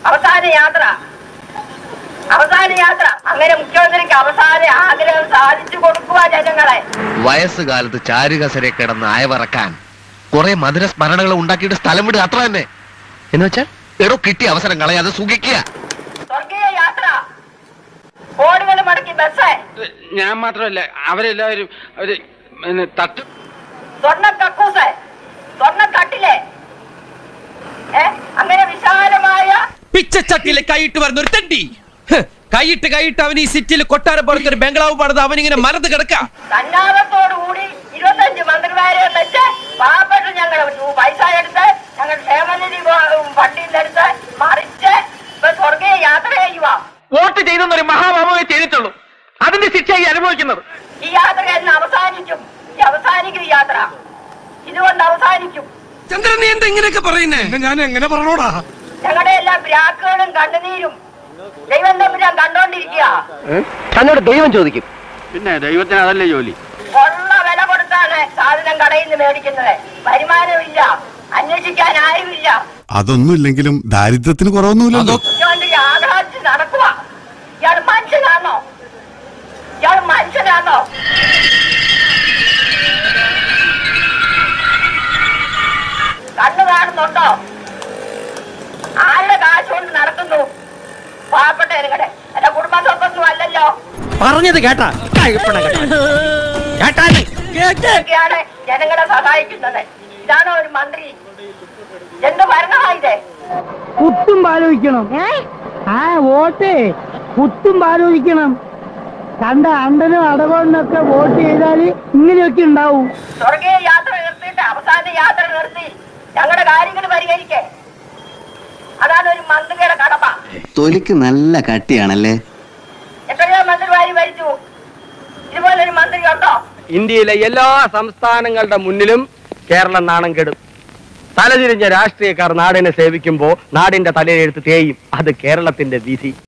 അവസാന യാത്ര അവസാന യാത്ര അങ്ങനെ മുഖ്യമന്ത്രിക്ക് അവസാന ആഗ്രഹം സാധിച്ചു കൊടുക്കുക ജനങ്ങളെ വയസ്സുകാലത്ത് ചാരുകസരെ കിടന്ന് അയവറക്കാൻ കുറെ മധുര സ്മരണകൾ ഉണ്ടാക്കിയിട്ട് സ്ഥലം വിടുക അത്ര തന്നെ എന്ന് വെച്ചാൽ എടോ കിട്ടിയ അവസരം കളയാതെ സുഖിക്കുക സ്വർഗീയ യാത്ര കോടികൾ മടക്കി ബസ് ഞാൻ മാത്രമല്ല അവരെല്ലാവരും അവര് പിന്നെ തട്ട് സ്വർണ്ണ കക്കൂസ് സ്വർണ്ണ കട്ടില് ഏ അങ്ങനെ വിശാലമായ പിച്ചച്ചട്ടിയിലെ കൈയിട്ട് വരുന്ന ഒരു തണ്ടി ഹ്, കൈയിട്ട് കൈയിട്ട് അവൻ ഈ സിറ്റിയിൽ കൊട്ടാരം പോലത്തെ ഒരു ബംഗ്ലാവ് പണിത് അവനിങ്ങനെ മരത്ത് കിടക്ക സന്നാഹത്തോടുകൂടി ഇരുപത്തഞ്ച് മന്ത്രിമാരെ വെച്ച് പാവപ്പെട്ട ഞങ്ങൾ പൈസ എടുത്ത് ഞങ്ങൾ ക്ഷേമനിധി ഫണ്ടിൽ നിന്ന് എടുത്ത് മറിച്ച് ഇപ്പൊ സ്വർഗീയ യാത്ര ചെയ്യുക വോട്ട് ചെയ്തെന്നൊരു മഹാഭാവമേ ചെയ്തിട്ടുള്ളൂ അതിന്റെ ശിക്ഷയായി അനുഭവിക്കുന്നത് ഈ യാത്ര എന്ന് അവസാനിക്കും ഈ അവസാനിക്കും ഈ യാത്ര ഇതുകൊണ്ട് അവസാനിക്കും ചന്ദ്രൻ നീ എന്താ ഇങ്ങനെയൊക്കെ പറയുന്നേ ഞാൻ എങ്ങനെ പറഞ്ഞോടാ ഞങ്ങളുടെ എല്ലാ ബ്രാക്കുകളും കണ്ണുനീരും ദൈവം തമ്പുരാൻ കണ്ടോണ്ടിരിക്കുക തന്നോട് ദൈവം ചോദിക്കും പിന്നെ ദൈവത്തിന് അതല്ലേ ജോലി കൊള്ള വില കൊടുത്താണ് സാധനം കടയിൽ നിന്ന് മേടിക്കുന്നത് വരുമാനമില്ല അന്വേഷിക്കാൻ ആരുമില്ല അതൊന്നുമില്ലെങ്കിലും ദാരിദ്ര്യത്തിന് കുറവൊന്നുമില്ലല്ലോ മുഖ്യമന്ത്രി ആഘാതിച്ച് നടക്കുക ഇയാൾ മനുഷ്യനാണോ ഇയാൾ മനുഷ്യനാണോ കണ്ണു കാണുന്നുണ്ടോ ആരുടെ കാശ് കൊണ്ട് നടക്കുന്നു പാവപ്പെട്ട എനിക്കടെ എന്റെ കുടുംബ സ്വത്തൊന്നും അല്ലല്ലോ പറഞ്ഞത് കേട്ടാ ഇതൊക്കെയാണ് ജനങ്ങളെ സഹായിക്കുന്നത് ഇതാണോ ഒരു മന്ത്രി എന്ത് ഭരണമാ ഇത് കുത്തും പാലോചിക്കണം ആ വോട്ട് കുത്തും പാലോചിക്കണം കണ്ട അണ്ടനും അടവണ്ണൊക്കെ വോട്ട് ചെയ്താല് ഇങ്ങനെയൊക്കെ ഉണ്ടാവും സ്വർഗീയ യാത്ര നിർത്തിയിട്ട് അവസാന യാത്ര നിർത്തി ഞങ്ങളുടെ കാര്യങ്ങൾ പരിഹരിക്കേ അതാണ് ഒരു മന്ത്രിയുടെ കടമ തൊലിക്ക് നല്ല കട്ടിയാണല്ലേ എത്രയോ മന്ത്രിമാര് ഭരിച്ചു ഇതുപോലെ ഒരു മന്ത്രി ഉണ്ടോ ഇന്ത്യയിലെ എല്ലാ സംസ്ഥാനങ്ങളുടെ മുന്നിലും കേരളം നാണം കെടും തലതിരിഞ്ഞ രാഷ്ട്രീയക്കാർ നാടിനെ സേവിക്കുമ്പോ നാടിന്റെ തലയെഴുത്ത് തേയും അത് കേരളത്തിന്റെ വിധി